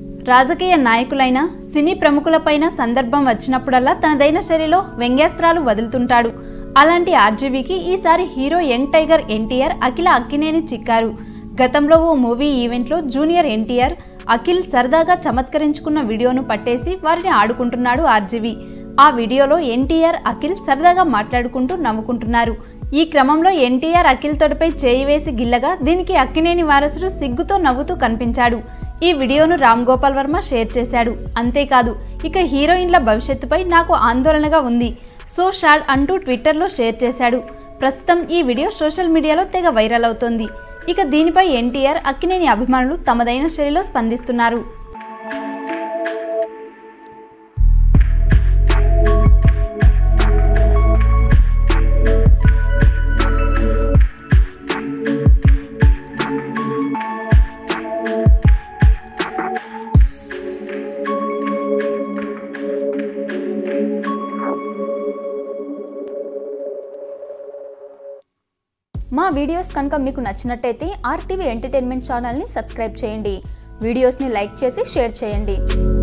రాజకీయ నాయకులైన సినీ ప్రముఖులపైన సందర్భం వచ్చినప్పుడల్లా తనదైన శైలిలో వ్యంగ్యాస్త్రాలు వదులుతుంటాడు అలాంటి ఆర్జీవీకి ఈసారి hero young tiger NTR Akhil Akkineni చిక్కారు గతంలో ఓ మూవీ ఈవెంట్లో జూనియర్ ఎన్టీఆర్ అఖిల్ సరదాగా చమత్కరించుకున్న వీడియోను పట్టేసి వారిని ఆడుకుంటున్నాడు ఆర్జీవీ ఆ వీడియోలో ఎన్టీఆర్ అఖిల్ సరదాగా మాట్లాడుకుంటూ నవ్వుకుంటున్నారు ఈ క్రమంలో ఎన్టీఆర్ అఖిల్ తొడపై చేయి వేసి గిల్లగా దీనికి అక్కినేని వారసుడు సిగ్గుతో నవ్వుతూ కనిపించాడు ఈ వీడియోను రామ్ గోపాల్ వర్మ షేర్ చేశాడు అంతేకాదు ఇక హీరోయిన్ల భవిష్యత్తుపై నాకు ఆందోళనగా ఉంది సో షాడ్ అంటూ ట్విట్టర్లో షేర్ చేశాడు ప్రస్తుతం ఈ వీడియో సోషల్ మీడియాలో తెగ వైరల్ అవుతోంది ఇక దీనిపై ఎన్టీఆర్ అక్కినేని అభిమానులు తమదైన శైలిలో స్పందిస్తున్నారు మా వీడియోస్ కనుక మీకు నచ్చినట్టయితే ఆర్టీవీ ఎంటర్టైన్మెంట్ ఛానల్ని సబ్స్క్రైబ్ చేయండి వీడియోస్ని లైక్ చేసి షేర్ చేయండి